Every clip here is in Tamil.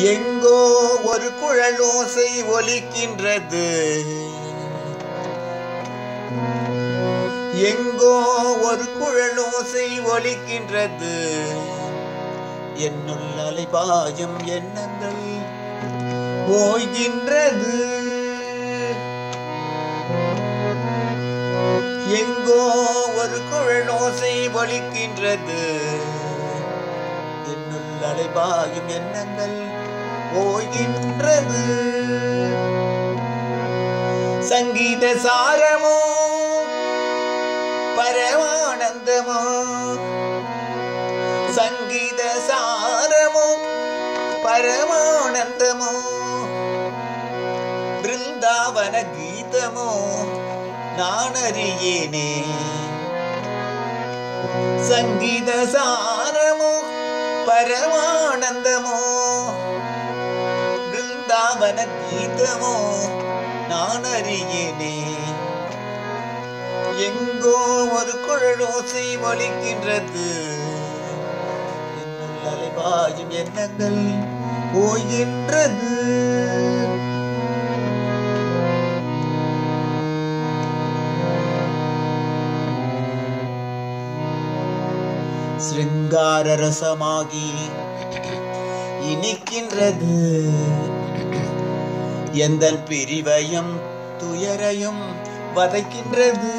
எங்கோ ஒரு குழலோசை ஒலிக்கின்றது எங்கோ ஒரு குழலோசை ஒலிக்கின்றது என்னுள் அலைபாயும் எண்ணங்கள் ஓய்கின்றது எங்கோ ஒரு குழலோசை ஒலிக்கின்றது என்னுள் அலைபாயும் எண்ணங்கள் ஓய்கின்றது சங்கீத சாரமோ பரமானந்தமோ சங்கீத சாரமோ பரமானந்தமோ பிருந்தாவன கீதமோ நான் அறியேனே சங்கீத சாரமோ பரமானந்தமோ பிருந்தாவன கீதமோ நான் அறியேனே எங்கோ ஒரு குழலோசை ஒலிக்கின்றது என்னுள் அலைபாயும் எண்ணங்கள் ஓய்கின்றது சிருங்கார ரசமாகி இனிக்கின்றது எந்த பிரிவையும் துயரையும் வதைக்கின்றது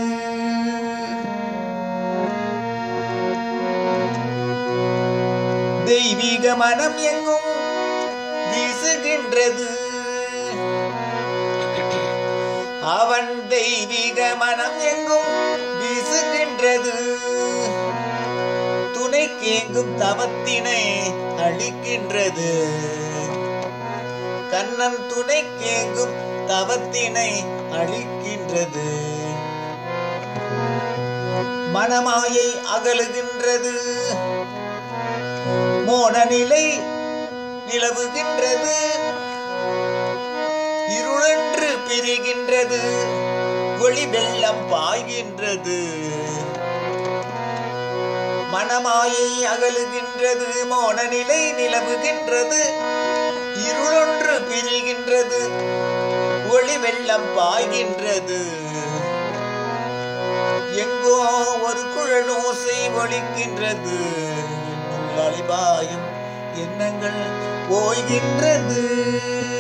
தெய்வீக மனம் எங்கும் வீசுகின்றது அவன் தெய்வீக மனம் எங்கும் வீசுகின்றது துணை கேங்கும் தவத்தினை அளிக்கின்றது கண்ணன் துணை கேங்கும் தவத்தினை அளிக்கின்றது மனமாயை அகலுகின்றது மோன நிலை நிலவுகின்றது இருளென்று பிரிகின்றது ஒளி வெள்ளம் பாய்கின்றது மனமாயை அகலுகின்றது மோன நிலை நிலவுகின்றது இருளொன்று பிரிகின்றது ஒளி வெள்ளம் பாய்கின்றது எங்கோ ஒரு குழலோசை ஒலிக்கின்றது என்னுள் அலைபாயும் எண்ணங்கள் ஓய்கின்றது